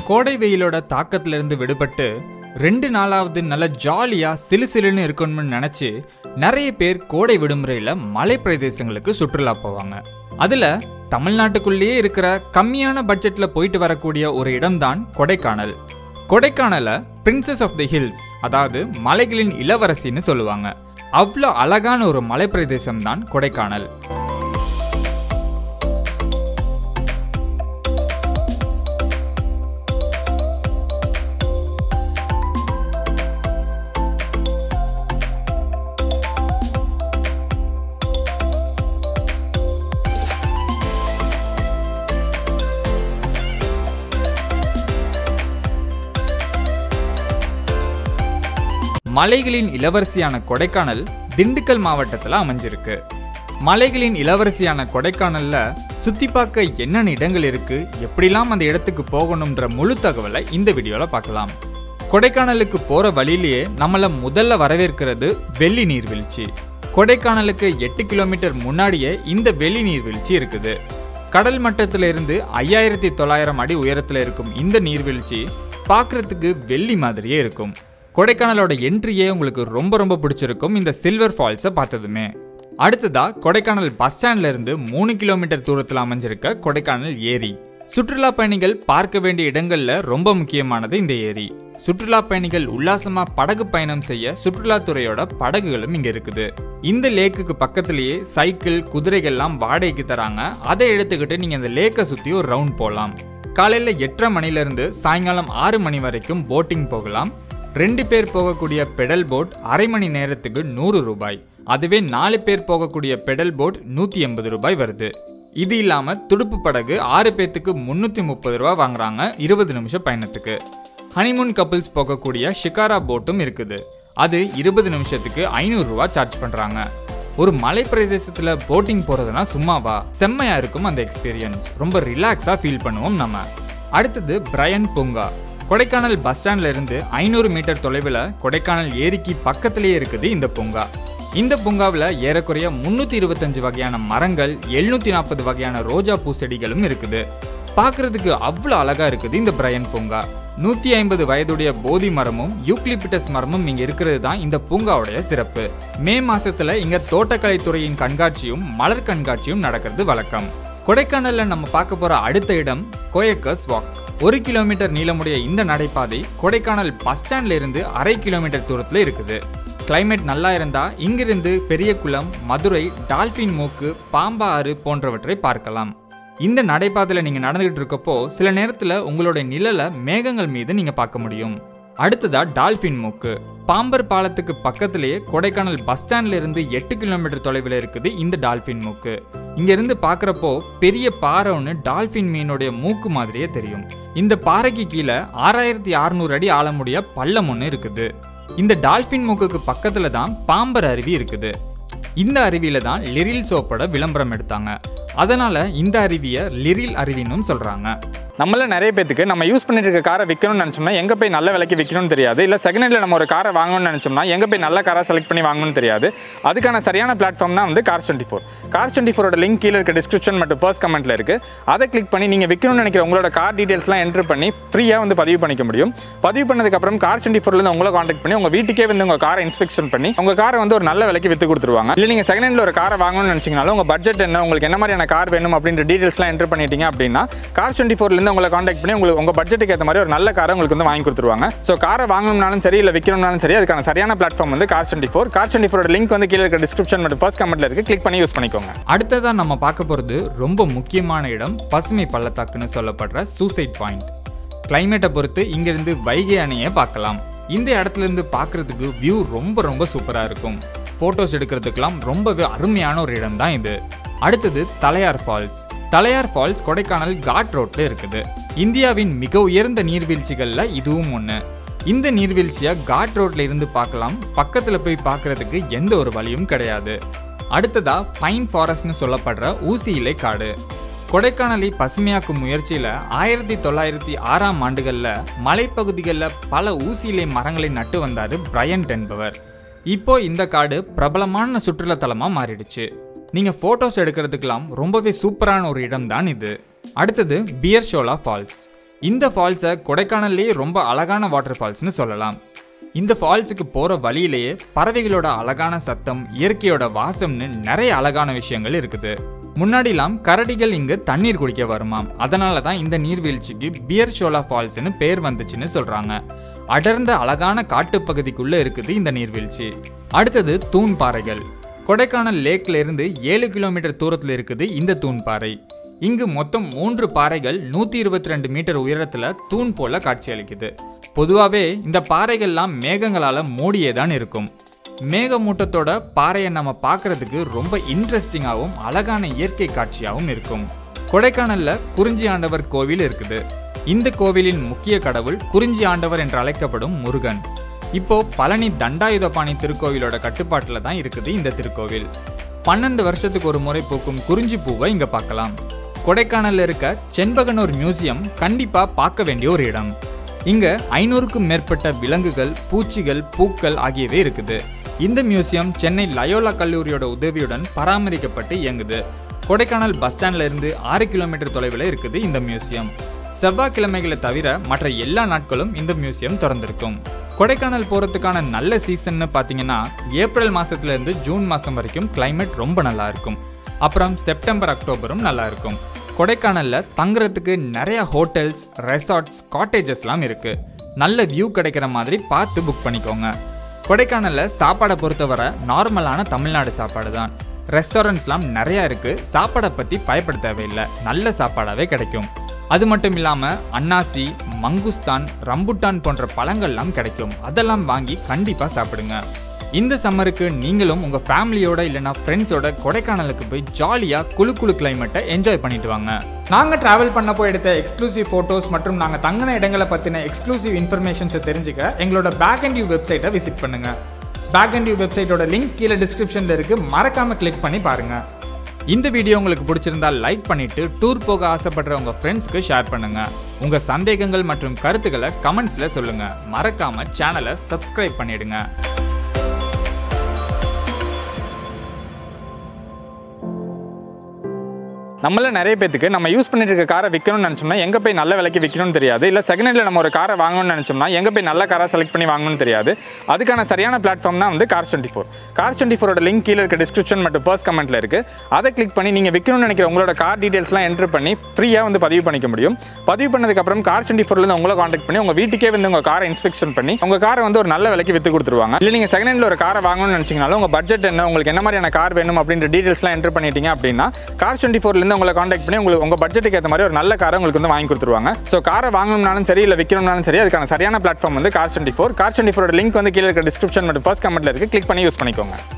கோடை வெயிலோட தாக்கத்திலிருந்து விடுபட்டு ரெண்டு நாளாவது நல்ல ஜாலியா சிலு சிலுன்னு இருக்கணும்னு நினைச்சு நிறைய பேர் கோடை விடுமுறையில மலை பிரதேசங்களுக்கு சுற்றுலா போவாங்க அதுல தமிழ்நாட்டுக்குள்ளேயே இருக்கிற கம்மியான பட்ஜெட்ல போயிட்டு வரக்கூடிய ஒரு இடம்தான் கொடைக்கானல் கொடைக்கானலை பிரின்சஸ் ஆஃப் தி ஹில்ஸ் அதாவது மலைகளின் இளவரசின்னு சொல்லுவாங்க அவ்வளோ அழகான ஒரு மலை பிரதேசம் தான் கொடைக்கானல் மலைகளின் இளவரசியான கொடைக்கானல் திண்டுக்கல் மாவட்டத்தில் அமைஞ்சிருக்கு மலைகளின் இளவரசியான கொடைக்கானல்ல சுத்தி பார்க்க என்னென்ன இடங்கள் இருக்கு எப்படிலாம் அந்த இடத்துக்கு போகணுன்ற முழு தகவலை இந்த வீடியோல பார்க்கலாம் கொடைக்கானலுக்கு போற வழியிலேயே நம்மள முதல்ல வரவேற்கிறது வெள்ளி நீர்வீழ்ச்சி கொடைக்கானலுக்கு எட்டு கிலோமீட்டர் முன்னாடியே இந்த வெள்ளி நீர்வீழ்ச்சி இருக்குது கடல் மட்டத்திலிருந்து இருந்து ஐயாயிரத்தி தொள்ளாயிரம் அடி உயரத்தில் இருக்கும் இந்த நீர்வீழ்ச்சி பார்க்கறதுக்கு வெள்ளி மாதிரியே இருக்கும் கொடைக்கானலோட என்ட்ரியே உங்களுக்கு ரொம்ப ரொம்ப பிடிச்சிருக்கும் இந்த சில்வர் ஃபால்ஸை பார்த்ததுமே அடுத்ததா கொடைக்கானல் பஸ் ஸ்டாண்ட்ல இருந்து மூணு கிலோமீட்டர் தூரத்தில் அமைஞ்சிருக்க கொடைக்கானல் ஏரி சுற்றுலா பயணிகள் பார்க்க வேண்டிய இடங்கள்ல ரொம்ப முக்கியமானது இந்த ஏரி சுற்றுலா பயணிகள் உல்லாசமா படகு பயணம் செய்ய சுற்றுலாத்துறையோட படகுகளும் இங்க இருக்குது இந்த லேக்குக்கு பக்கத்திலேயே சைக்கிள் குதிரைகள்லாம் வாடகைக்கு தராங்க அதை எடுத்துக்கிட்டு நீங்க இந்த லேக்கை சுத்தி ஒரு ரவுண்ட் போகலாம் காலையில எட்டரை மணில இருந்து சாயங்காலம் ஆறு மணி வரைக்கும் போட்டிங் போகலாம் ரெண்டு பேர் போகக்கூடிய பெடல் போட் அரை மணி நேரத்துக்கு நூறு ரூபாய் அதுவே நாலு பேர் போகக்கூடிய பெடல் போட் நூற்றி எண்பது ரூபாய் வருது இது இல்லாமல் துடுப்பு படகு ஆறு பேர்த்துக்கு முந்நூற்றி முப்பது ரூபா வாங்குறாங்க இருபது நிமிஷம் பயணத்துக்கு ஹனிமூன் கப்பிள்ஸ் போகக்கூடிய ஷிகாரா போட்டும் இருக்குது அது இருபது நிமிஷத்துக்கு ஐநூறுரூவா சார்ஜ் பண்ணுறாங்க ஒரு மலை பிரதேசத்தில் போட்டிங் போகிறதுனா சும்மாவா செம்மையா இருக்கும் அந்த எக்ஸ்பீரியன்ஸ் ரொம்ப ரிலாக்ஸாக ஃபீல் பண்ணுவோம் நம்ம அடுத்தது பிரையன் பூங்கா கொடைக்கானல் பஸ் ஸ்டாண்ட்ல இருந்து ஐநூறு மீட்டர் தொலைவில் கொடைக்கானல் ஏரிக்கு பக்கத்திலேயே இருக்குது இந்த பூங்கா இந்த பூங்காவில் ஏறக்குறைய முந்நூற்றி இருபத்தஞ்சு வகையான மரங்கள் எழுநூற்றி நாற்பது வகையான ரோஜா பூ செடிகளும் இருக்குது பார்க்கறதுக்கு அவ்வளோ அழகா இருக்குது இந்த பிரையன் பூங்கா நூற்றி ஐம்பது வயதுடைய போதி மரமும் யூக்லிபிட்டஸ் மரமும் இங்கே இருக்கிறது தான் இந்த பூங்காவுடைய சிறப்பு மே மாசத்துல இங்க தோட்டக்கலைத்துறையின் கண்காட்சியும் மலர் கண்காட்சியும் நடக்கிறது வழக்கம் கொடைக்கானல்ல நம்ம பார்க்க போற அடுத்த இடம் கோயக்கஸ் வாக் ஒரு கிலோமீட்டர் நீளமுடைய இந்த நடைபாதை கொடைக்கானல் பஸ் ஸ்டாண்ட்ல இருந்து அரை கிலோமீட்டர் தூரத்துல இருக்குது கிளைமேட் நல்லா இருந்தா இங்கிருந்து பெரியகுளம் மதுரை டால்பின் மூக்கு பாம்பா ஆறு போன்றவற்றை பார்க்கலாம் இந்த நடைபாதையில் நீங்கள் நடந்துகிட்டு இருக்கப்போ சில நேரத்தில் உங்களோட நிழலை மேகங்கள் மீது நீங்கள் பார்க்க முடியும் அடுத்ததா டால்பின் மூக்கு பாம்பர் பாலத்துக்கு பக்கத்திலேயே கொடைக்கானல் பஸ் ஸ்டாண்ட்ல இருந்து எட்டு கிலோமீட்டர் தொலைவில் இருக்குது இந்த டால்பின் மூக்கு இங்க இருந்து பார்க்குறப்போ பெரிய பாறை ஒன்று டால்பின் மீனுடைய மூக்கு மாதிரியே தெரியும் இந்த பாறைக்கு கீழே ஆறாயிரத்தி அறுநூறு அடி ஆழமுடைய பள்ளம் ஒன்று இருக்குது இந்த டால்பின் மூக்குக்கு பக்கத்துல தான் பாம்பர் அருவி இருக்குது இந்த அருவியில தான் லிரில் சோப்போட விளம்பரம் எடுத்தாங்க அதனால இந்த அருவியை லிரில் அருவின்னு சொல்றாங்க நம்மள நிறைய பேத்துக்கு நம்ம யூஸ் பண்ணிட்டு இருக்க காரை விற்கணும்னு நினச்சோம்னா எங்கே போய் நல்ல விலைக்கு விற்கணும்னு தெரியாது இல்லை செகண்ட் ஹேண்டில் நம்ம ஒரு காரை வாங்கணும்னு நினச்சோம்னா எங்கே போய் நல்ல காராக செலக்ட் பண்ணி வாங்கணும்னு தெரியாது அதுக்கான சரியான பிளாட்ஃபார்ம் தான் வந்து cars twenty four cars twenty ஃபோரோட லிங்க் கீழே இருக்க டிஸ்கிரிப்ஷன் மற்றும் ஃபர்ஸ்ட் கமெண்ட்டில் இருக்குது அதை கிளிக் பண்ணி நீங்கள் விற்கணும்னு நினைக்கிற உங்களோட கார் டீட்டெயில்ஸ்லாம் என்ட்ரு பண்ணி ஃப்ரீயாக வந்து பதிவு பண்ணிக்க முடியும் பதிவு பண்ணதுக்கப்புறம் கார் டுவெண்ட்டி ஃபோர்லேருந்து உங்களை காண்டாக்ட் பண்ணி உங்கள் வீட்டுக்கே வந்து உங்கள் காரை இன்ஸ்பெக்ஷன் பண்ணி உங்கள் காரை வந்து ஒரு நல்ல விலைக்கு விற்று கொடுத்துருவாங்க இல்லை நீங்கள் செகண்ட் ஹேண்டில் ஒரு காரை வாங்கணும்னு நினச்சிங்கனாலும் உங்கள் பட்ஜெட் என்ன உங்களுக்கு என்ன மாதிரியான கார் வேணும் அப்படின்ற டீட்டெயில்ஸ்லாம் என்ட்ரு பண்ணிட்டீங்க அப்படின்னா கார் டுவெண்ட்டி ஃபோர்லேருந்து உங்களை காண்டாக்ட் பண்ணி உங்களுக்கு உங்கள் பட்ஜெட்டுக்கு ஏற்ற மாதிரி ஒரு நல்ல காரை உங்களுக்கு வந்து வாங்கி கொடுத்துருவாங்க ஸோ காரை வாங்கணும்னாலும் சரி இல்லை விற்கணும்னாலும் சரி அதுக்கான சரியான பிளாட்ஃபார்ம் வந்து car twenty four car twenty ஃபோரோட லிங்க் வந்து கீழே இருக்க டிஸ்கிரிப்ஷன் மற்றும் ஃபர்ஸ்ட் கமெண்ட்ல இருக்கு கிளிக் பண்ணி யூஸ் பண்ணிக்கோங்க அடுத்ததா நம்ம பார்க்க போறது ரொம்ப முக்கியமான இடம் பசுமை பள்ளத்தாக்குன்னு சொல்லப்படுற சூசைட் பாயிண்ட் கிளைமேட்டை பொறுத்து இங்கிருந்து வைகை அணையை பார்க்கலாம் இந்த இடத்துல இருந்து பார்க்கறதுக்கு வியூ ரொம்ப ரொம்ப சூப்பரா இருக்கும் போட்டோஸ் எடுக்கிறதுக்கெல்லாம் ரொம்பவே அருமையான ஒரு இடம் தான் இது அடுத்தது Thalaiyar falls Thalaiyar falls Kodaikanal ghat ரோட்ல இருக்குது இந்தியாவின் மிக உயர்ந்த நீர்வீழ்ச்சிகள்ல இதுவும் ஒன்று இந்த நீர்வீழ்ச்சியை காட் ரோட்ல இருந்து பார்க்கலாம் பக்கத்துல போய் பார்க்கறதுக்கு எந்த ஒரு வழியும் கிடையாது அடுத்ததா பைன் ஃபாரஸ்ட்னு சொல்லப்படுற ஊசி இலை காடு கொடைக்கானலை பசுமையாக்கும் முயற்சியில ஆயிரத்தி தொள்ளாயிரத்தி ஆறாம் ஆண்டுகள்ல மலைப்பகுதிகளில் பல ஊசி இலை மரங்களை நட்டு வந்தாரு பிரையன்ட் என்பவர் இப்போ இந்த காடு பிரபலமான சுற்றுலாத்தலமா மாறிடுச்சு நீங்க போட்டோஸ் எடுக்கிறதுக்கெல்லாம் ரொம்பவே சூப்பரான ஒரு இடம் தான் இது அடுத்தது பியர்ஷோலா ஃபால்ஸ் இந்த ஃபால்ஸை கொடைக்கானல்லேயே ரொம்ப அழகான வாட்டர் ஃபால்ஸ்னு சொல்லலாம் இந்த ஃபால்ஸுக்கு போகிற வழியிலேயே பறவைகளோட அழகான சத்தம் இயற்கையோட வாசம்னு நிறைய அழகான விஷயங்கள் இருக்குது முன்னாடிலாம் கரடிகள் இங்கு தண்ணீர் குடிக்க வருமாம் அதனால தான் இந்த நீர்வீழ்ச்சிக்கு பியர் ஷோலா ஃபால்ஸ்னு பேர் வந்துச்சுன்னு சொல்கிறாங்க அடர்ந்த அழகான காட்டுப்பகுதிக்குள்ளே இருக்குது இந்த நீர்வீழ்ச்சி அடுத்தது தூண் பாறைகள் கொடைக்கானல் லேக்ல இருந்து ஏழு கிலோமீட்டர் தூரத்தில் இருக்குது இந்த தூண் பாறை இங்கு மொத்தம் மூன்று பாறைகள் நூற்றி இருபத்தி ரெண்டு மீட்டர் உயரத்தில் தூண் போல காட்சியளிக்குது பொதுவாகவே இந்த பாறைகள்லாம் மேகங்களால் மூடியே தான் இருக்கும் மேகமூட்டத்தோட பாறையை நம்ம பார்க்கறதுக்கு ரொம்ப இன்ட்ரெஸ்டிங்காகவும் அழகான இயற்கை காட்சியாகவும் இருக்கும் கொடைக்கானல்ல குறிஞ்சி ஆண்டவர் கோவில் இருக்குது இந்த கோவிலின் முக்கிய கடவுள் குறிஞ்சி ஆண்டவர் என்று அழைக்கப்படும் முருகன் இப்போ பழனி தண்டாயுதபாணி திருக்கோவிலோட கட்டுப்பாட்டில் தான் இருக்குது இந்த திருக்கோவில் பன்னெண்டு வருஷத்துக்கு ஒரு முறை பூக்கும் குறிஞ்சி பூவை இங்க பார்க்கலாம் கொடைக்கானல்ல இருக்க செண்பகனூர் மியூசியம் கண்டிப்பா பார்க்க வேண்டிய ஒரு இடம் இங்க ஐநூறுக்கும் மேற்பட்ட விலங்குகள் பூச்சிகள் பூக்கள் ஆகியவை இருக்குது இந்த மியூசியம் சென்னை லயோலா கல்லூரியோட உதவியுடன் பராமரிக்கப்பட்டு இயங்குது கொடைக்கானல் பஸ் ஸ்டாண்ட்ல இருந்து ஆறு கிலோமீட்டர் தொலைவில் இருக்குது இந்த மியூசியம் செவ்வாய்க்கிழமைகளை தவிர மற்ற எல்லா நாட்களும் இந்த மியூசியம் திறந்திருக்கும் கொடைக்கானல் போகிறதுக்கான நல்ல சீசன்னு பார்த்தீங்கன்னா ஏப்ரல் மாசத்துல இருந்து ஜூன் மாதம் வரைக்கும் climate ரொம்ப நல்லா இருக்கும் அப்புறம் செப்டம்பர் அக்டோபரும் நல்லா இருக்கும் கொடைக்கானல்ல தங்குறதுக்கு நிறைய ஹோட்டல்ஸ் ரெசார்ட்ஸ் காட்டேஜஸ்லாம் இருக்கு நல்ல வியூ கிடைக்கிற மாதிரி பார்த்து புக் பண்ணிக்கோங்க கொடைக்கானல்ல சாப்பாடை பொறுத்தவரை நார்மலான தமிழ்நாடு சாப்பாடு தான் ரெஸ்டாரண்ட்ஸ்லாம் நிறையா இருக்கு சாப்பாடை பற்றி பயப்பட தேவையில்லை நல்ல சாப்பாடாகவே கிடைக்கும் அது மட்டும் இல்லாமல் அன்னாசி மங்குஸ்தான் ரம்புட்டான் போன்ற பழங்கள்லாம் கிடைக்கும் அதெல்லாம் வாங்கி கண்டிப்பாக சாப்பிடுங்க இந்த சம்மருக்கு நீங்களும் உங்கள் ஃபேமிலியோட இல்லைனா ஃப்ரெண்ட்ஸோட கொடைக்கானலுக்கு போய் ஜாலியாக குளு குளு கிளைமேட்டை என்ஜாய் பண்ணிட்டு வாங்க நாங்கள் ட்ராவல் பண்ணப்போ எடுத்த எக்ஸ்க்ளூசிவ் ஃபோட்டோஸ் மற்றும் நாங்கள் தங்கின இடங்களை பற்றின எக்ஸ்க்ளூசிவ் இன்ஃபர்மேஷன்ஸை தெரிஞ்சுக்க எங்களோட பேக் அண்ட் யூ வெப்சைட்டை விசிட் பண்ணுங்க பேக் அண்ட் யூ வெப்சைட்டோட லிங்க் கீழே டிஸ்கிரிப்ஷனில் இருக்குது மறக்காமல் கிளிக் பண்ணி பாருங்கள் இந்த வீடியோ உங்களுக்கு பிடிச்சிருந்தா லைக் பண்ணிட்டு டூர் போக ஆசைப்படுற உங்க ஃப்ரெண்ட்ஸ்க்கு ஷேர் பண்ணுங்க உங்க சந்தேகங்கள் மற்றும் கருத்துக்களை கமெண்ட்ஸ்ல சொல்லுங்க மறக்காம சேனலை சப்ஸ்கிரைப் பண்ணிடுங்க நம்மள நிறைய பேத்துக்கு நம்ம யூஸ் பண்ணிட்டு இருக்க காரை விற்கணும்னு நினச்சோம்னா எங்கே போய் நல்ல விலைக்கு விற்கணும்னு தெரியாது இல்லை செகண்ட் ஹேண்டில் நம்ம ஒரு காரை வாங்கணும்னு நினச்சோம்னா எங்கே போய் நல்ல காரை செலக்ட் பண்ணி வாங்கணும்னு தெரியாது அதுக்கான சரியான பிளாட்ஃபார்ம் தான் வந்து cars twenty four cars twenty ஃபோரோட லிங்க் கீழே இருக்க டிஸ்கிரிப்ஷன் மற்றும் ஃபர்ஸ்ட் கமெண்ட்டில் இருக்குது அதை கிளிக் பண்ணி நீங்கள் விற்கணும்னு நினைக்கிற உங்களோட கார் டீட்டெயில்ஸ்லாம் என்ட்ரு பண்ணி ஃப்ரீயாக வந்து பதிவு பண்ணிக்க முடியும் பதிவு பண்ணதுக்கப்புறம் கார் டுவெண்ட்டி ஃபோர்லேருந்து உங்களை காண்டாக்ட் பண்ணி உங்கள் வீட்டுக்கே வந்து உங்கள் காரை இன்ஸ்பெக்ஷன் பண்ணி உங்கள் காரை வந்து ஒரு நல்ல விலைக்கு விற்று கொடுத்துருவாங்க இல்லை நீங்கள் செகண்ட் ஹேண்டில் ஒரு காரை வாங்கணும்னு நினச்சிங்கனாலும் உங்கள் பட்ஜெட் என்ன உங்களுக்கு என்ன மாதிரியான கார் வேணும் அப்படின்ற டீட்டெயில்ஸ்லாம் என்ட்ரு பண்ணிட்டீங்க அப்படின்னா கார் டுவெண்ட்டி ஃபோர்லேருந்து உங்களை காண்டாக்ட் பண்ணி உங்களுக்கு உங்கள் பட்ஜெட்டுக்கு ஏற்ற மாதிரி ஒரு நல்ல காரை உங்களுக்கு வந்து வாங்கி கொடுத்துருவாங்க ஸோ காரை வாங்கணும்னாலும் சரி இல்லை விற்கணும்னாலும் சரி அதுக்கான சரியான பிளாட்ஃபார்ம் வந்து car twenty four car twenty four link வந்து கீழே இருக்க டிஸ்கிரிப்ஷன் மற்றும் ஃபர்ஸ்ட் கமெண்ட்டில் இருக்குது கிளிக் பண்ணி யூஸ் பண்ணிக்கோங்க